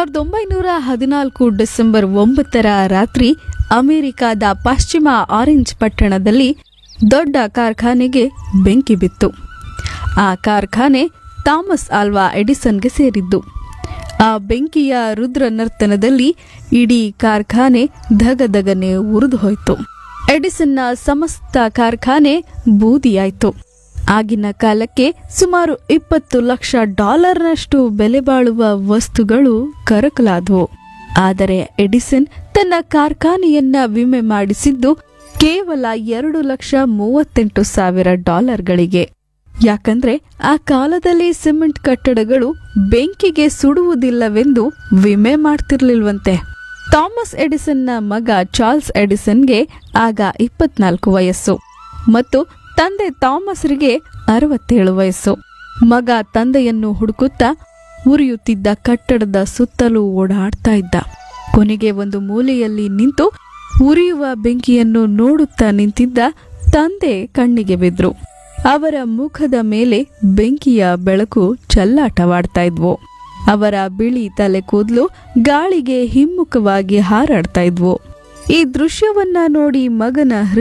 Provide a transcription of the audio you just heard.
ಸಾವಿರದ ಒಂಬೈನೂರ ಹದಿನಾಲ್ಕು ಡಿಸೆಂಬರ್ ಒಂಬತ್ತರ ರಾತ್ರಿ ಅಮೆರಿಕದ ಪಶ್ಚಿಮ ಆರೆಂಜ್ ಪಟ್ಟಣದಲ್ಲಿ ದೊಡ್ಡ ಕಾರ್ಖಾನೆಗೆ ಬೆಂಕಿ ಬಿತ್ತು ಆ ಕಾರ್ಖಾನೆ ಥಾಮಸ್ ಆಲ್ವಾ ಎಡಿಸನ್ಗೆ ಸೇರಿದ್ದು ಆ ಬೆಂಕಿಯ ರುದ್ರ ನರ್ತನದಲ್ಲಿ ಇಡೀ ಕಾರ್ಖಾನೆ ಧಗಧಗನೆ ಉರಿದು ಹೋಯಿತು ಎಡಿಸನ್ನ ಸಮಸ್ತ ಕಾರ್ಖಾನೆ ಬೂದಿಯಾಯಿತು ಆಗಿನ ಕಾಲಕ್ಕೆ ಸುಮಾರು ಇಪ್ಪತ್ತು ಲಕ್ಷ ಡಾಲರ್ನಷ್ಟು ಬೆಲೆ ಬಾಳುವ ವಸ್ತುಗಳು ಕರಕಲಾದವು ಆದರೆ ಎಡಿಸನ್ ತನ್ನ ಕಾರ್ಖಾನೆಯನ್ನ ವಿಮೆ ಮಾಡಿಸಿದ್ದು ಕೇವಲ ಎರಡು ಲಕ್ಷ ಮೂವತ್ತೆಂಟು ಸಾವಿರ ಡಾಲರ್ಗಳಿಗೆ ಯಾಕಂದ್ರೆ ಆ ಕಾಲದಲ್ಲಿ ಸಿಮೆಂಟ್ ಕಟ್ಟಡಗಳು ಬೆಂಕಿಗೆ ಸುಡುವುದಿಲ್ಲವೆಂದು ವಿಮೆ ಮಾಡ್ತಿರ್ಲಿಲ್ವಂತೆ ಥಾಮಸ್ ಎಡಿಸನ್ನ ಮಗ ಚಾರ್ಲ್ಸ್ ಎಡಿಸನ್ಗೆ ಆಗ ಇಪ್ಪತ್ನಾಲ್ಕು ವಯಸ್ಸು ಮತ್ತು ತಂದೆ ಥಾಮಸ್ರಿಗೆ ಅರವತ್ತೇಳು ವಯಸ್ಸು ಮಗ ತಂದೆಯನ್ನು ಹುಡುಕುತ್ತಾ ಉರಿಯುತ್ತಿದ್ದ ಕಟ್ಟಡದ ಸುತ್ತಲೂ ಓಡಾಡ್ತಾ ಇದ್ದ ಕೊನೆಗೆ ಒಂದು ಮೂಲೆಯಲ್ಲಿ ನಿಂತು ಉರಿಯುವ ಬೆಂಕಿಯನ್ನು ನೋಡುತ್ತಾ ನಿಂತಿದ್ದ ತಂದೆ ಕಣ್ಣಿಗೆ ಬಿದ್ರು ಅವರ ಮುಖದ ಮೇಲೆ ಬೆಂಕಿಯ ಬೆಳಕು ಚಲ್ಲಾಟವಾಡ್ತಾ ಇದ್ವು ಅವರ ಬಿಳಿ ತಲೆ ಕೂದಲು ಗಾಳಿಗೆ ಹಿಮ್ಮುಖವಾಗಿ ಹಾರಾಡ್ತಾ ಇದ್ವು ಈ ದೃಶ್ಯವನ್ನ ನೋಡಿ ಮಗನ